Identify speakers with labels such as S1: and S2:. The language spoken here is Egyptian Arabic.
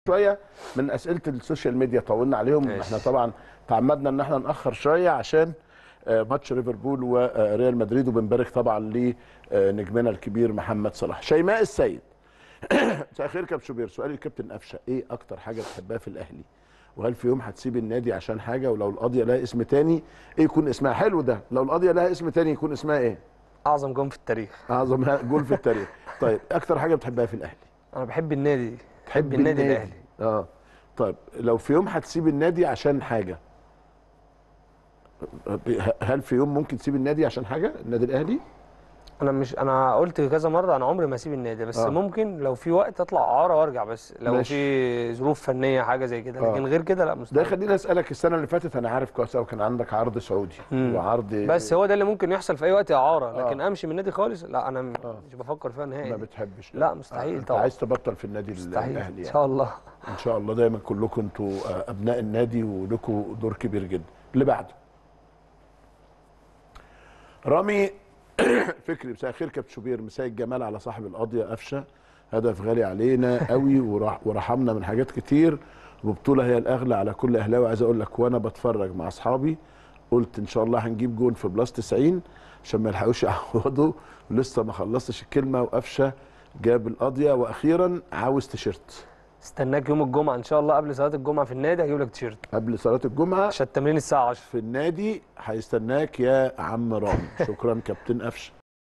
S1: شويه من اسئله السوشيال ميديا طولنا عليهم
S2: ماشي.
S1: احنا طبعا تعمدنا ان احنا ناخر شويه عشان آه، ماتش ليفربول وريال مدريد وبنبارك طبعا لنجمنا الكبير محمد صلاح شيماء السيد مساء الخير كابتن شوبير سؤالي الكابتن قفشه ايه اكتر حاجه بتحبها في الاهلي وهل في يوم هتسيب النادي عشان حاجه ولو القضيه لها اسم تاني ايه يكون اسمها حلو ده لو القضيه لها اسم تاني يكون اسمها ايه
S2: اعظم جون في التاريخ
S1: اعظم جول في التاريخ طيب اكتر حاجه بتحبها في الاهلي
S2: انا بحب النادي بحب النادي الاهلي
S1: اه طيب لو في يوم هتسيب النادي عشان حاجه هل في يوم ممكن تسيب النادي عشان حاجه النادي الاهلي
S2: انا مش انا قلت كذا مره انا عمري ما اسيب النادي بس
S1: آه.
S2: آه. ممكن لو في وقت اطلع اعاره وارجع بس لو
S1: ماشي.
S2: في ظروف فنيه حاجه زي كده
S1: آه.
S2: لكن غير كده لا
S1: ده
S2: مستحيل
S1: خليني اسالك السنه اللي فاتت انا عارف كويس قوي كان عندك عرض سعودي
S2: مم.
S1: وعرض
S2: بس هو ده اللي ممكن يحصل في اي وقت اعاره
S1: آه.
S2: لكن امشي من النادي خالص لا انا م-
S1: آه.
S2: مش بفكر فيها نهائي
S1: ما بتحبش
S2: لا، مستحيل
S1: انت
S2: طبعا.
S1: عايز تبطل في النادي
S2: مستحيل
S1: الاهلي
S2: ان
S1: يعني.
S2: شاء الله
S1: ان شاء الله دايما كلكم انتوا آه، ابناء النادي ولكم دور كبير جدا اللي بعده رامي فكري مساء الخير كابتن شوبير مساء الجمال على صاحب القضيه قفشه هدف غالي علينا قوي ورح ورحمنا من حاجات كتير وبطوله هي الاغلى على كل اهلاوي عايز اقول لك وانا بتفرج مع اصحابي قلت ان شاء الله هنجيب جون في بلس 90 عشان ما يلحقوش يعوضوا لسه ما خلصتش الكلمه وقفشه جاب القضيه واخيرا عاوز تيشيرت
S2: استناك يوم الجمعه ان شاء الله قبل صلاه الجمعه في النادي هجيب لك تيشيرت
S1: قبل صلاه الجمعه
S2: عشان التمرين الساعه 10
S1: في النادي هيستناك يا عم رامي شكرا كابتن قفشه